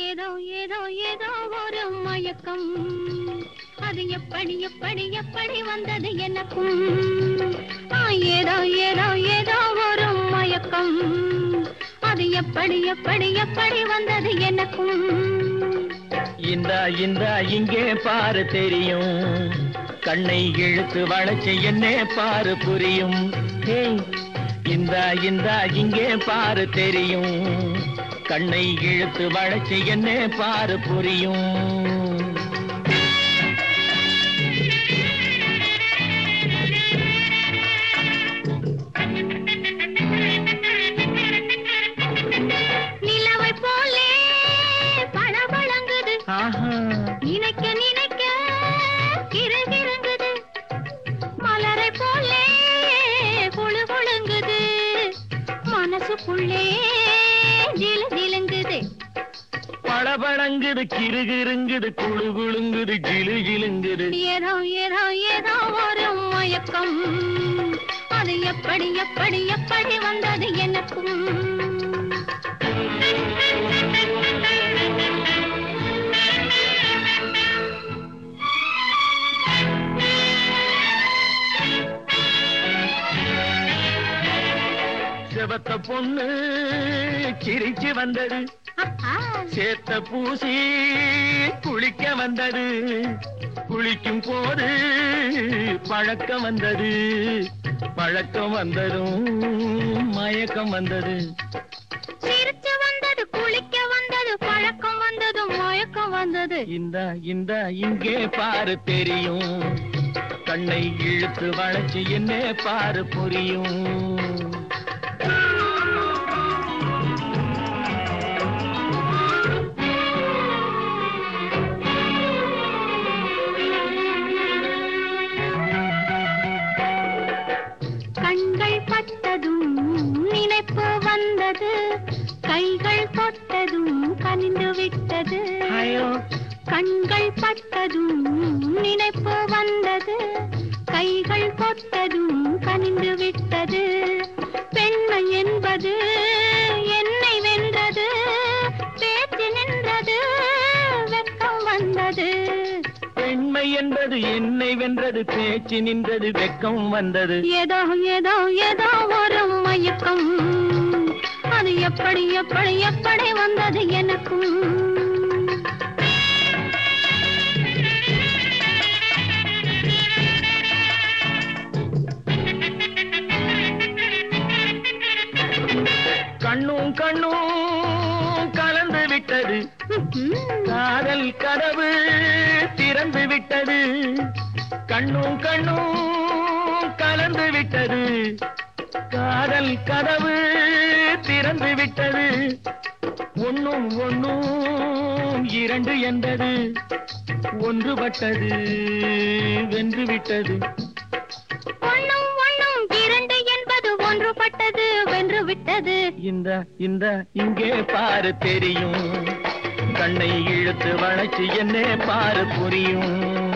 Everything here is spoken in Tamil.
ஏதோ ஏதோ ஏதோ ஒரு மயக்கம் அது எப்படி எப்படி எப்படி வந்தது எனக்கும் ஆ, ஏதோ ஏதோ ஏதோ ஒரு மயக்கம் அது எப்படி எப்படி எப்படி வந்தது எனக்கும் இந்த இந்த இங்கே பாரு தெரியும் கண்ணை இழுத்து வளைச்சு என்னே பாரு புரியும் ஏய், இந்த இந்த இங்கே பாரு தெரியும் கண்ணை இழுத்து வளைச்சு என்னே பாரு புரியும் நிலவை போலே பளபளங்குது ஆஹா நினைக்க நினைக்க கிருகிருங்குது மலரை போலே குழு குழுங்குது மனசுக்குள்ளே ஜிலு ஜிலுங்குது பளபளங்குது கிருகிருங்குது குழு குழுங்குது ஜிலு ஜிலுங்குது ஏதோ ஏதோ ஏதோ ஒரு மயக்கம் அது எப்படி எப்படி எப்படி வந்தது எனக்கும் செவத்த பொண்ணு சிரிச்சு வந்தது ஆஹா, சேத்த பூசி குளிக்க வந்தது குளிக்கும் போது பழக்கம் வந்தது பழக்கம் வந்ததும் மயக்கம் வந்தது சிரிச்சு வந்தது குளிக்க வந்தது பழக்கம் வந்தது மயக்கம் வந்தது இந்த இந்த இங்கே பாரு தெரியும் கண்ணை இழுத்து வளைச்சு என்ன பாரு புரியும் கண்கள் பட்டதும் நினைப்பு வந்தது கைகள் தொட்டதும் கனிந்து விட்டது ஐயோ கண்கள் பட்டதும் நினைப்பு வந்தது கைகள் தொட்டதும் கனிந்து விட்டது பெண்மை என்பது என்னை வென்றது பேச்சு நின்றது வெட்கம் வந்தது பெண்மை என்பது என்னை வென்றது பேச்சு நின்றது வெக்கம் வந்தது ஏதோ ஏதோ ஏதோ ஒரு மயக்கம் அது எப்படி எப்படி எப்படி வந்தது எனக்கும் கண்ணும் கண்ணும் கலந்து விட்டது காதல் கதவு திறந்து விட்டது கண்ணும் கண்ணும் கலந்து விட்டது காதல் கதவு திறந்து விட்டது ஒண்ணும் ஒண்ணும் இரண்டு என்பது ஒன்றுபட்டது வென்று விட்டது ஒண்ணும் ஒண்ணும் இரண்டு என்பது ஒன்றுபட்டது வென்று விட்டது இந்த இந்த இங்கே பாரு தெரியும் கண்ணை இழுத்து வளைச்சு என்ன பாரு புரியும்